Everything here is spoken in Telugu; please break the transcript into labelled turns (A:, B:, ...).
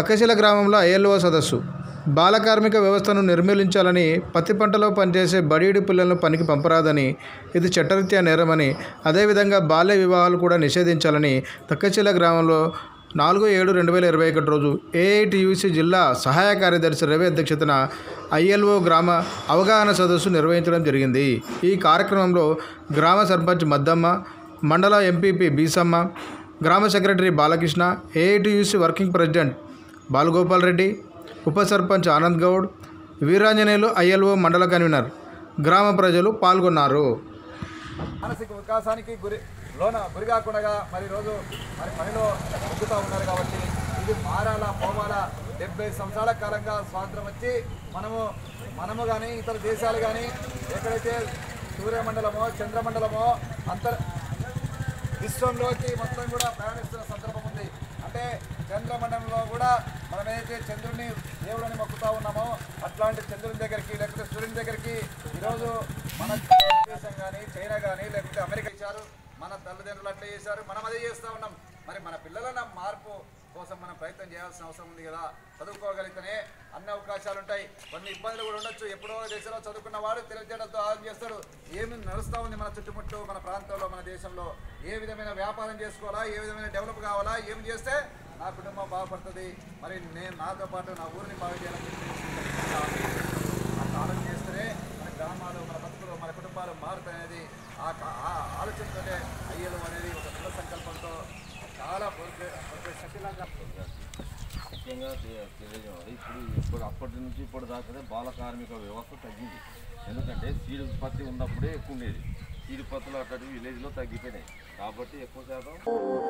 A: తక్కశిల గ్రామంలో ఐఎల్ఓ సదస్సు బాల కార్మిక వ్యవస్థను నిర్మూలించాలని పత్తి పంటలో పనిచేసే బడీడి పిల్లలను పనికి పంపరాదని ఇది చట్టరీత్యా నేరమని అదేవిధంగా బాల్య వివాహాలు కూడా నిషేధించాలని తక్కశిల గ్రామంలో నాలుగు ఏడు రెండు వేల ఇరవై ఒకటి రోజు ఏఐటియుసి జిల్లా సహాయ కార్యదర్శి రవి అధ్యక్షతన ఐఎల్ఓ గ్రామ అవగాహన సదస్సు నిర్వహించడం జరిగింది ఈ కార్యక్రమంలో గ్రామ సర్పంచ్ మద్దమ్మ మండల ఎంపీపీ బీసమ్మ గ్రామ secretary Balakrishna AITUC working president Balagopal Reddy ఉప సర్పంచ్ ఆనంద్ గౌడ్ వీరాంజనేయులు ఐఎల్ఓ మండల కన్వీనర్ గ్రామ ప్రజలు పాల్గొన్నారు
B: మానసిక వికాసానికి గురి లోన గురి కాకుండా మరి రోజు మరి పనిలో ఎదుగుతూ ఉన్నారు కాబట్టి ఇది మారాలా పోవాలా డెబ్బై సంవత్సరాల కాలంగా స్వాతంత్రం వచ్చి మనము మనము కానీ ఇతర దేశాలు కానీ ఎక్కడైతే సూర్యమండలమో చంద్రమండలమో అంతర్ విశ్వంలోకి మొత్తం కూడా ప్రయాణిస్తున్న సందర్భం ఉంది అంటే చంద్రమండలంలో కూడా మనం ఏదైతే చంద్రుడిని దేవుడిని మొక్కుతా ఉన్నామో అట్లాంటి చంద్రుని దగ్గరికి లేకపోతే సూర్యుని దగ్గరికి ఈరోజు మన దేశం కానీ చైనా కానీ లేకపోతే అమెరికా ఇచ్చారు మన తల్లిదండ్రులు అట్లా చేశారు మనం అదే చేస్తూ ఉన్నాం మరి మన పిల్లల మార్పు కోసం మనం ప్రయత్నం చేయాల్సిన అవసరం ఉంది కదా చదువుకోగలిగితేనే అన్ని అవకాశాలు ఉంటాయి కొన్ని ఇబ్బందులు కూడా ఉండొచ్చు ఎప్పుడో దేశంలో చదువుకున్న వాడు తెలివితేటలతో ఆలోచన చేస్తాడు ఏమి నడుస్తూ ఉంది మన చుట్టుముట్టు మన ప్రాంతంలో మన దేశంలో ఏ విధమైన వ్యాపారం చేసుకోవాలా ఏ విధమైన డెవలప్ కావాలా ఏం చేస్తే నా కుటుంబం బాగుపడుతుంది మరి నేను నాతో పాటు నా ఊరిని బాగు చేయాలని చెప్పి అంత ఆలోచన చేస్తేనే మన గ్రామాలు మన బతుకులు మన కుటుంబాలు మారుతాయనేది ఆ కా- ఆ ఆలోచనతోనే అయ్యలు అనేది ఒక దృఢ సంకల్పంతో చాలా శక్తిలాగా
C: ముఖ్యంగా తె- తెలియజేయాలి ఇప్పుడు ఇప్పుడు అప్పటి నుంచి ఇప్పుడు దాకానే బాల కార్మిక వ్యవస్థ తగ్గింది ఎందుకంటే సీడ్ ఉత్పత్తి ఉన్నప్పుడే ఎక్కువ ఉండేది సీడ్ ఉత్పత్తులు అక్కడి విలేజ్లో తగ్గిపోయినాయి కాబట్టి ఎక్కువ శాతం